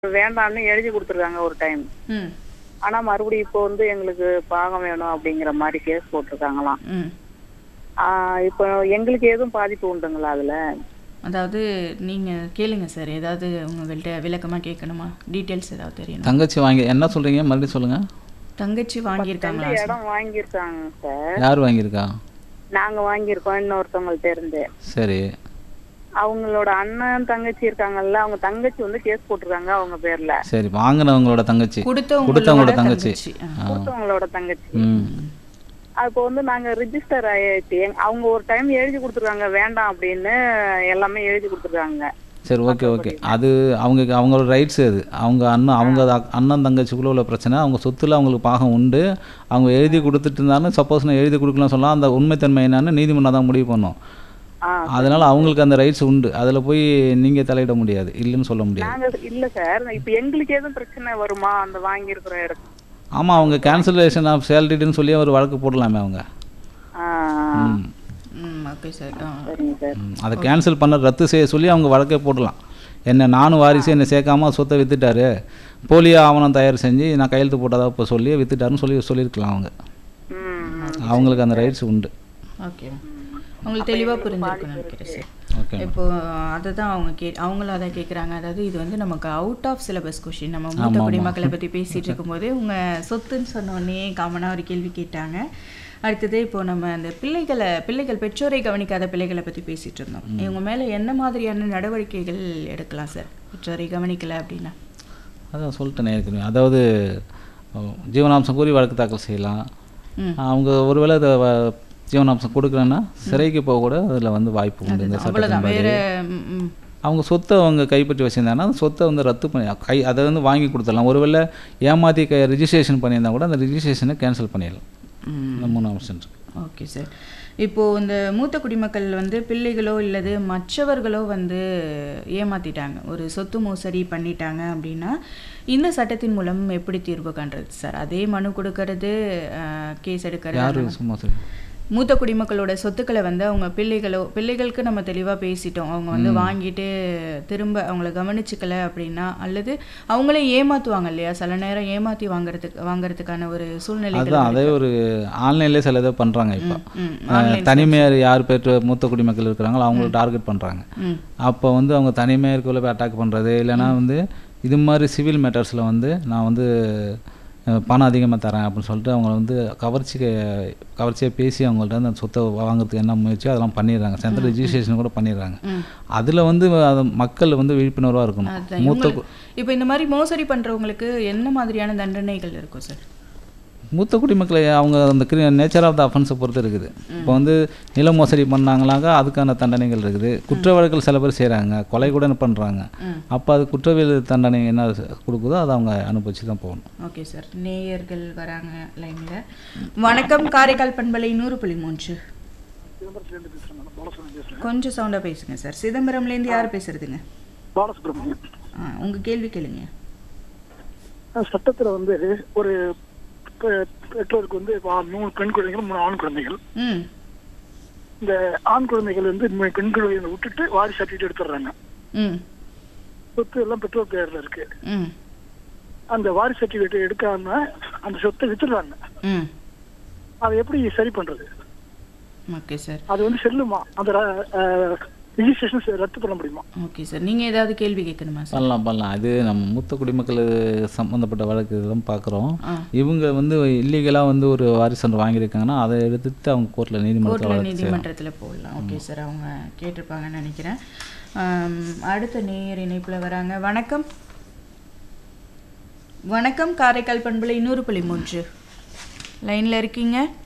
வேண்டாம்னு எழுதி கொடுத்துருக்காங்க ஒரு டைம் ம் ஆனா மறுபடியும் இப்போ வந்து எங்களுக்கு பாகம் வேணும் அப்படிங்கிற மாதிரி கேஸ் போட்டிருக்காங்களாம் ம் ஆஹ் இப்போ எங்களுக்கு எதுவும் பாதிப்பு உண்டுங்களா அதுல அதாவது நீங்கள் கேளுங்க சார் ஏதாவது உங்கள்கிட்ட விளக்கமாக கேட்கணுமா டீட்டெயில்ஸ் ஏதாவது தெரியணும் தங்கச்சி வாங்கி என்ன சொல்றீங்க மறுபடியும் சொல்லுங்க தங்கச்சி வாங்கியிருக்காங்களா ரெண்டு சார் இடம் வாங்கியிருக்காங்க சார் யார் வாங்கியிருக்கா நாங்க வாங்கியிருக்கோம் இன்னொருத்தவங்கள்ட்ட இருந்து சரி அவங்களோட அண்ணன் தங்கச்சி இருக்காங்கல்ல அவங்க தங்கச்சி வந்து கேஸ் போட்டிருக்காங்க அவங்க பேர்ல சரி வாங்கினவங்களோட தங்கச்சி கொடுத்தவங்களோட கொடுத்தவங்களோட தங்கச்சி தங்கச்சி ஆ. ஆ. கொடுத்தவங்களோட தங்கச்சி ம் அப்போ வந்து நாங்க ரிஜிஸ்டர் ஆயிடுச்சு எங்க- அவங்க ஒரு டைம் எழுதி கொடுத்துருக்காங்க வேண்டாம் அப்படின்னு எல்லாமே எழுதி கொடுத்துருக்காங்க சரி ஓகே ஓகே அது அவங்க அவங்களோட ரைட்ஸ் அது அவங்க அண்ணன் அவங்க அக்- அண்ணன் தங்கச்சிக்குள்ள உள்ள பிரச்சனை அவங்க சொத்துல அவங்களுக்கு பாகம் உண்டு அவங்க எழுதி கொடுத்துட்டு இருந்தாலும் சப்போஸ் நான் எழுதி கொடுக்கலாம் சொல்லலாம் அந்த உண்மைத்தன்மை என்னன்னு நீதிமன்றம் தான் முடிவு பண்ணும் ஆ அதனால அவங்களுக்கு அந்த ரைட்ஸ் உண்டு அதில் போய் நீங்கள் தலையிட முடியாது இல்லைன்னு சொல்ல முடியாது நாங்க இல்ல சார் இப்ப எங்களுக்கு எதுவும் பிரச்சனை வருமா அந்த வாங்கியிருக்கிற இடத்துல ஆமாம் அவங்க கேன்சலேஷன் ஆஃப் சேலரிடுன்னு சொல்லி ஒரு வழக்கு போடலாமே அவங்க ஆ, ம் ம் ஓகே சார் ஆ சரிங்க சார் ம். அதை கேன்சல் பண்ண ரத்து செய்ய சொல்லி அவங்க வழக்கே போடலாம் என்ன நானும் வாரிசு என்னை சேர்க்காம சொத்தை வித்துட்டாரு போலியோ ஆவணம் தயார் செஞ்சு நான் கையெழுத்து போட்டதா இப்போ சொல்லி வித்துட்டாருன்னு சொல்லி சொல்லியிருக்கலாம் அவங்க ம் அவங்களுக்கு அந்த ரைட்ஸ் உண்டு ஓகே உங்களுக்கு தெளிவாக புரிஞ்சிருக்குன்னு நினைக்கிறேன் சார் ஓகே இப்போ அதை தான் அவங்க கே அவங்களும் அதான் கேட்குறாங்க அதாவது இது வந்து நமக்கு அவுட் ஆஃப் சிலபஸ் கொஷின் நம்ம மூத்த குடிமக்களை பற்றி பேசிகிட்டு இருக்கும்போது உங்கள் சொத்துன்னு சொன்ன உடனே காமனாக ஒரு கேள்வி கேட்டாங்க அடுத்தது இப்போ நம்ம அந்த பிள்ளைகளை பிள்ளைகள் பெற்றோரை கவனிக்காத பிள்ளைகளை பற்றி பேசிகிட்டு இருந்தோம் இவங்க மேலே என்ன மாதிரியான நடவடிக்கைகள் எடுக்கலாம் சார் பெற்றோரை கவனிக்கலை அப்படின்னா அதான் சொல்லிட்டேனே ஏற்கனவே அதாவது அஹ், ஜீவனாம்சம் கூறி வழக்கு தாக்கல் செய்யலாம் ம் அவங்க ஒருவேளை அதை வ- ஜீவனாம்சம் கொடுக்கலன்னா சிறைக்கு போக கூட அதில் வந்து வாய்ப்பு உண்டு இந்த அவ்வளோதான் சட்டத்தின்படி வேற ம், ம் அவங்க சொத்தை அவங்க கைப்பற்றி வச்சிருந்தாங்கன்னா அந்த சொத்தை வந்து ரத்து பண்ணி கை அதை வந்து வாங்கி கொடுத்துடலாம் ஒருவேளை ஏமாற்றி க ரிஜிஸ்ட்ரேஷன் பண்ணியிருந்தா கூட அந்த ரிஜிஸ்ட்ரேஷனை கேன்சல் பண்ணிடலாம் ம் இந்த மூணு ஆப்ஷன் இருக்கு ஓகே சார் இப்போது இந்த மூத்த குடிமக்கள் வந்து பிள்ளைகளோ இல்லது மற்றவர்களோ வந்து ஏமாத்திட்டாங்க ஒரு சொத்து மோசடி பண்ணிட்டாங்க அப்படின்னா இந்த சட்டத்தின் மூலம் எப்படி தீர்வு காண்றது சார் அதே மனு கொடுக்கறது கேஸ் எடுக்கிறது யாரு சும்மா சரி மூத்த குடிமக்களோட சொத்துக்களை வந்து அவங்க பிள்ளைகளோ பிள்ளைகளுக்கு நம்ம தெளிவாக பேசிட்டோம் அவங்க வந்து வாங்கிட்டு திரும்ப அவங்கள கவனிச்சுக்கல அப்படின்னா அல்லது அவங்களே ஏமாத்துவாங்க இல்லையா சில நேரம் ஏமாத்தி வாங்குறதுக்கு வாங்குறதுக்கான ஒரு சூழ்நிலை அதான் அதே ஒரு ஆன்லைன்லேயே சில இதை பண்ணுறாங்க இப்போ ம் அஹ், தனிமையார் யார் பெற்ற மூத்த குடிமக்கள் இருக்கிறாங்களோ அவங்கள டார்கெட் பண்ணுறாங்க ம் அப்போ வந்து அவங்க தனிமையாக இருக்கக்குள்ள போய் அட்டாக் பண்ணுறது இல்லைன்னா வந்து இது மாதிரி சிவில் மேட்டர்ஸில் வந்து நான் வந்து அஹ், பணம் அதிகமாக தரேன் அப்படின்னு சொல்லிட்டு அவங்கள வந்து கவர்ச்சி கவர்ச்சியாக பேசி அவங்கள்ட்ட அந்த சொத்தை வாங்குறதுக்கு என்ன முயற்சியோ அதெல்லாம் பண்ணிடுறாங்க சென்ட்ரல் ரிஜிஸ்ட்ரேஷன் கூட பண்ணிடுறாங்க ம் அதில் வந்து அது மக்கள் வந்து விழிப்புணர்வாக இருக்கணும் அதான் மூத்த இவங்களுக்கு- இப்போ இந்த மாதிரி மோசடி பண்றவங்களுக்கு என்ன மாதிரியான தண்டனைகள் இருக்கும் சார் மூத்த குடிமக்களை அவங்க அந்த கிரி நேச்சர் ஆஃப் த அஃபென்ஸை பொறுத்து இருக்குது இப்போ வந்து நில மோசடி பண்ணாங்களாங்க அதுக்கான தண்டனைகள் இருக்குது குற்ற வழக்குகள் சில பேர் செய்கிறாங்க கொலை கூட பண்ணுறாங்க ம். அப்போ அது குற்றவியல் தண்டனை என்ன கொடுக்குதோ அதை அவங்க அனுபவிச்சு தான் போகணும் ஓகே சார் நேயர்கள் வராங்க லைன்ல வணக்கம் காரைக்கால் பண்பலை நூறு புள்ளி மூன்று கொஞ்சம் சவுண்டா பேசுங்க சார் சிதம்பரம்லேருந்து யார் பேசுறதுங்க பாலசுப்ரமணியம் ஆ உங்க கேள்வி கேளுங்க சட்டத்துல வந்து ஒரு பெ- பெற்றோருக்கு வந்து வா- மூணு பெண் குழந்தைகள் மூணு ஆண் குழந்தைகள் ம் இந்த ஆண் குழந்தைகள் வந்து மூணு பெண் குழந்தைகளை விட்டுட்டு வாரிசு சர்டிஃபிகேட் எடுத்துடுறாங்க ம் சொத்து எல்லாம் பெற்றோர் பேர்ல இருக்கு ம் அந்த வாரிசு சர்டிஃபிகேட் எடுக்காம அந்த சொத்தை வித்துடுறாங்க ம் அதை எப்படி சரி பண்றது ஓகே சார் அது வந்து செல்லுமா அந்த ரிஜிஸ்ட்ரேஷன் ரத்து பண்ண முடியுமா ஓகே சார் நீங்க ஏதாவது கேள்வி கேட்கணுமா சார் பண்ணலாம் பண்ணலாம் அது நம்ம மூத்த குடிமக்கள் சம்மந்தப்பட்ட வழக்கு இதெல்லாம் பார்க்குறோம் ஆ இவங்க வந்து இல்லீகலாக வந்து ஒரு வாரிசு ஒன்று வாங்கியிருக்காங்கன்னா அதை எடுத்துட்டு அவங்க கோர்ட்டில் நீதிமன்றத்தில் கோர்ட்டில் வழக்கு செய்யலாம் நீதிமன்றத்தில் போடலாம் ஓகே சார் அவங்க கேட்டிருப்பாங்கன்னு நினைக்கிறேன் ஆம், அடுத்த நேயர் இணைப்பில் வராங்க வணக்கம் வணக்கம் காரைக்கால் பண்பலை நூறு புள்ளி மூன்று லைனில் இருக்கீங்க